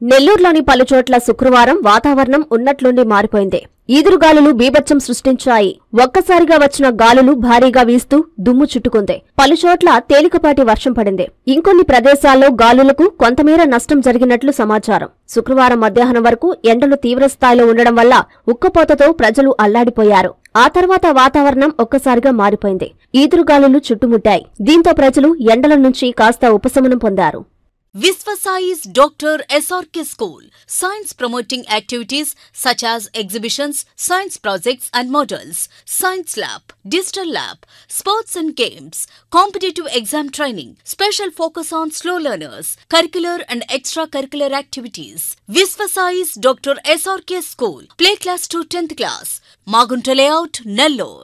నెల్లూరులోని పలుచోట్ల శుక్రవారం వాతావరణం ఉన్నట్లుండి మారిపోయింది ఈదురుగాలులు బీభత్సం సృష్టించాయి ఒక్కసారిగా వచ్చిన గాలులు భారీగా వీస్తూ దుమ్ము చుట్టుకుంది పలుచోట్ల తేలికపాటి వర్షం పడింది ఇంకొన్ని ప్రదేశాల్లో గాలులకు కొంతమేర నష్టం జరిగినట్లు సమాచారం శుక్రవారం మధ్యాహ్నం వరకు ఎండలు తీవ్రస్థాయిలో ఉండడం వల్ల ఉక్కపోతతో ప్రజలు అల్లాడిపోయారు ఆ తర్వాత వాతావరణం ఒక్కసారిగా మారిపోయింది ఈదురుగాలులు చుట్టుముట్టాయి దీంతో ప్రజలు ఎండల నుంచి కాస్త ఉపశమనం పొందారు Visvasai's Dr. SRK School. Science promoting activities such as exhibitions, science projects and models, science lab, digital lab, sports and games, competitive exam training, special focus on slow learners, curricular and extracurricular activities. Visvasai's Dr. SRK School. Play class to 10th class. Magunta Layout, Nellore.